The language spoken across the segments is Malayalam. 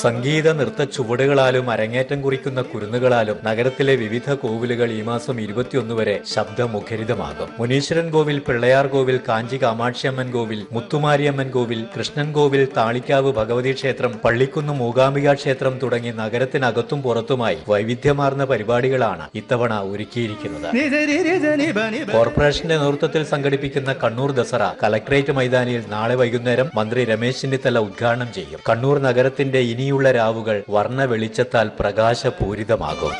സംഗീത നൃത്ത ചുവടുകളാലും അരങ്ങേറ്റം കുറിക്കുന്ന കുരുന്നുകളാലും നഗരത്തിലെ വിവിധ കോവിലുകൾ ഈ മാസം ഇരുപത്തിയൊന്ന് വരെ ശബ്ദമുഖരിതമാകും മുനീശ്വരൻ കോവിൽ പിള്ളയാർ കോവിൽ കാഞ്ചി കാമാക്ഷിയമ്മൻ കോവിൽ മുത്തുമാരിയമ്മൻ കോവിൽ കൃഷ്ണൻ കോവിൽ താളിക്കാവ് ഭഗവതി ക്ഷേത്രം പള്ളിക്കുന്ന് മൂകാംബിക ക്ഷേത്രം തുടങ്ങി നഗരത്തിനകത്തും പുറത്തുമായി വൈവിധ്യമാർന്ന പരിപാടികളാണ് ഇത്തവണ ഒരുക്കിയിരിക്കുന്നത് കോർപ്പറേഷന്റെ നേതൃത്വത്തിൽ സംഘടിപ്പിക്കുന്ന കണ്ണൂർ ദസറ കലക്ട്രേറ്റ് മൈതാനിയിൽ നാളെ വൈകുന്നേരം മന്ത്രി രമേശ് ചെന്നിത്തല ഉദ്ഘാടനം ചെയ്യും കണ്ണൂർ നഗരത്തിന്റെ ഇനിയുള്ള രാവുകൾ വർണ്ണ വെളിച്ചത്താൽ പ്രകാശപൂരിതമാകും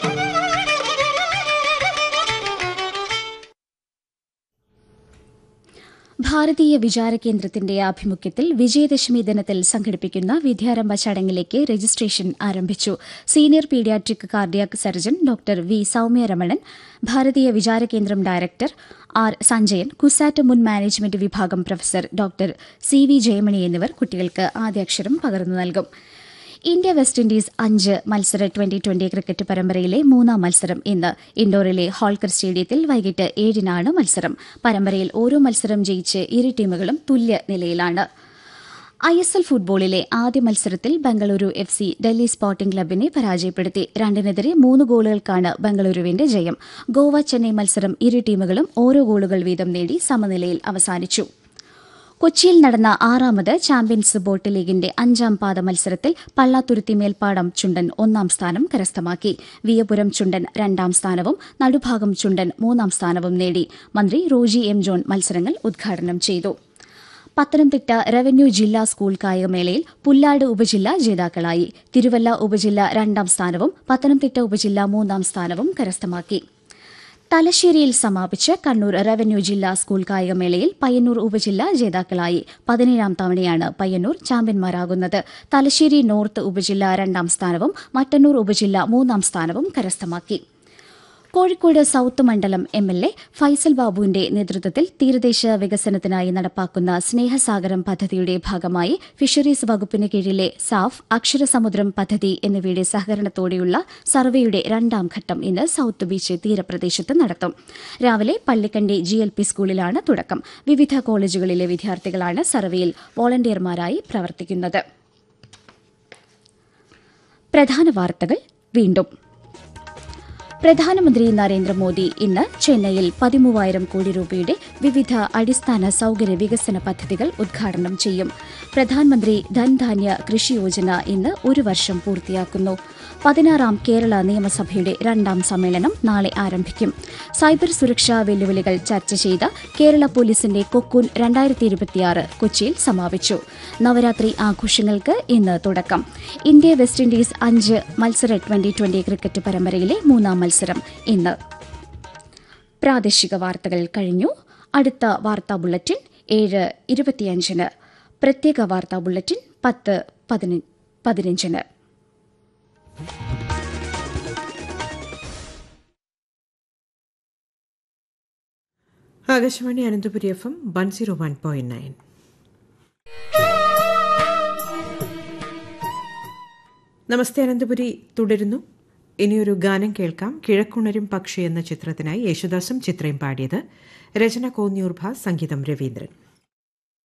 ഭാരതീയ വിചാര കേന്ദ്രത്തിന്റെ ആഭിമുഖ്യത്തിൽ വിജയദശമി ദിനത്തിൽ സംഘടിപ്പിക്കുന്ന വിദ്യാരംഭ ചടങ്ങിലേക്ക് രജിസ്ട്രേഷൻ ആരംഭിച്ചു senior paediatric cardiac surgeon doctor V Soumyaramanan Bharatiya Vichara കേന്ദ്രം ഡയറക്ടർ ആർ സഞ്ജയൻ കുസാറ്റ് മുൻ മാനേജ്മെന്റ് വിഭാഗം professor doctor C V Jayamani എന്നിവർ കുട്ടികൾക്ക് ആദ്യാക്ഷരം പകർന്നു നൽകും ഇന്ത്യ വെസ്റ്റ് ഇൻഡീസ് അഞ്ച് മത്സര ട്വന്റി ട്വന്റി ക്രിക്കറ്റ് പരമ്പരയിലെ മൂന്നാം മത്സരം ഇന്ന് ഇൻഡോറിലെ ഹോൾക്കർ സ്റ്റേഡിയത്തിൽ വൈകിട്ട് ഏഴിനാണ് മത്സരം പരമ്പരയിൽ ഓരോ മത്സരം ജയിച്ച് ഇരു ടീമുകളും തുല്യ നിലയിലാണ് ഐ എസ് എൽ ഫുട്ബോളിലെ ആദ്യ മത്സരത്തിൽ Bengaluru F C Delhi sporting ക്ലബിനെ പരാജയപ്പെടുത്തി രണ്ടിനെതിരെ മൂന്ന് ഗോളുകൾക്കാണ് ബംഗളൂരുവിന്റെ ജയം ഗോവ ചെന്നൈ മത്സരം ഇരു ടീമുകളും ഓരോ ഗോളുകൾ വീതം നേടി സമനിലയിൽ അവസാനിച്ചു കൊച്ചിയിൽ നടന്ന ആറാമത് ചാമ്പ്യൻസ് ബോട്ട് ലീഗിന്റെ അഞ്ചാം പാദ മത്സരത്തിൽ പള്ളാത്തുരുത്തി മേൽപ്പാടം ചുണ്ടൻ ഒന്നാം സ്ഥാനം കരസ്ഥമാക്കി വിയപുരം ചുണ്ടൻ രണ്ടാം സ്ഥാനവും നടുഭാഗം ചുണ്ടൻ മൂന്നാം സ്ഥാനവും നേടി മന്ത്രി റോജി എം ജോൺ മത്സരങ്ങൾ ഉദ്ഘാടനം ചെയ്തു പത്തനംതിട്ട റവന്യൂ ജില്ലാ സ്കൂൾ കായികമേളയിൽ പുല്ലാട് ഉപജില്ല ജേതാക്കളായി തിരുവല്ല ഉപജില്ല രണ്ടാം സ്ഥാനവും പത്തനംതിട്ട ഉപജില്ല മൂന്നാം സ്ഥാനവും കരസ്ഥമാക്കി തലശ്ശേരിയിൽ സമാപിച്ച കണ്ണൂർ റവന്യൂ ജില്ലാ സ്കൂൾ കായികമേളയിൽ പയ്യന്നൂർ ഉപജില്ല ജേതാക്കളായി പതിനേഴാം തവണയാണ് പയ്യന്നൂർ ചാമ്പ്യന്മാരാകുന്നത് തലശ്ശേരി നോർത്ത് ഉപജില്ല രണ്ടാം സ്ഥാനവും മട്ടന്നൂർ ഉപജില്ല മൂന്നാം സ്ഥാനവും കരസ്ഥമാക്കി കോഴിക്കോട് സൌത്ത് മണ്ഡലം എം എൽ എ ഫൈസൽ ബാബുവിന്റെ നേതൃത്വത്തിൽ തീരദേശ വികസനത്തിനായി നടപ്പാക്കുന്ന സ്നേഹസാഗരം പദ്ധതിയുടെ ഭാഗമായി ഫിഷറീസ് വകുപ്പിന് കീഴിലെ സാഫ് അക്ഷരസമുദ്രം പദ്ധതി എന്നിവയുടെ സഹകരണത്തോടെയുള്ള സർവേയുടെ രണ്ടാം ഘട്ടം ഇന്ന് സൌത്ത് ബീച്ച് തീരപ്രദേശത്ത് നടത്തും രാവിലെ പള്ളിക്കണ്ടി ജി എൽ പി സ്കൂളിലാണ് തുടക്കം വിവിധ കോളേജുകളിലെ വിദ്യാർത്ഥികളാണ് സർവേയിൽ വോളണ്ടിയർമാരായി പ്രവർത്തിക്കുന്നത് പ്രധാന വാർത്തകൾ വീണ്ടും പ്രധാനമന്ത്രി നരേന്ദ്രമോദി ഇന്ന് ചെന്നൈയിൽ പതിമൂവായിരം കോടി രൂപയുടെ വിവിധ അടിസ്ഥാന സൌകര്യ വികസന പദ്ധതികൾ ഉദ്ഘാടനം ചെയ്യും പ്രധാനമന്ത്രി ധൻധാന്യ കൃഷി യോജന ഇന്ന് ഒരു വർഷം പൂർത്തിയാക്കുന്നു പതിനാറാം കേരള നിയമസഭയുടെ രണ്ടാം സമ്മേളനം നാളെ ആരംഭിക്കും സൈബർ സുരക്ഷാ വെല്ലുവിളികൾ ചർച്ച ചെയ്ത കേരള പോലീസിന്റെ കൊക്കൂൻ രണ്ടായിരത്തി ഇരുപത്തിയാറ് കൊച്ചിയിൽ സമാപിച്ചു നവരാത്രി ആഘോഷങ്ങൾക്ക് ഇന്ന് തുടക്കം ഇന്ത്യ വെസ്റ്റ് ഇൻഡീസ് അഞ്ച് മത്സര ട്വന്റി ട്വന്റി ക്രിക്കറ്റ് പരമ്പരയിലെ മൂന്നാം മത്സരം ഇന്ന് പ്രാദേശിക വാർത്തകൾ കഴിഞ്ഞു അടുത്ത വാർത്താ ബുള്ളറ്റിൻ ഏഴ് ഇരുപത്തിയഞ്ചിന് പ്രത്യേക വാർത്താ ബുള്ളറ്റിൻ പത്ത് പതിന- പതിനഞ്ചിന് Akashvani Ananthapuri F M one zero one point nine നമസ്തേ അനന്തപുരി തുടരുന്നു ഇനിയൊരു ഗാനം കേൾക്കാം കിഴക്കുണരും പക്ഷി എന്ന ചിത്രത്തിനായി യേശുദാസും ചിത്രയും പാടിയത് രചന കോന്നിയൂർഭ സംഗീതം രവീന്ദ്രൻ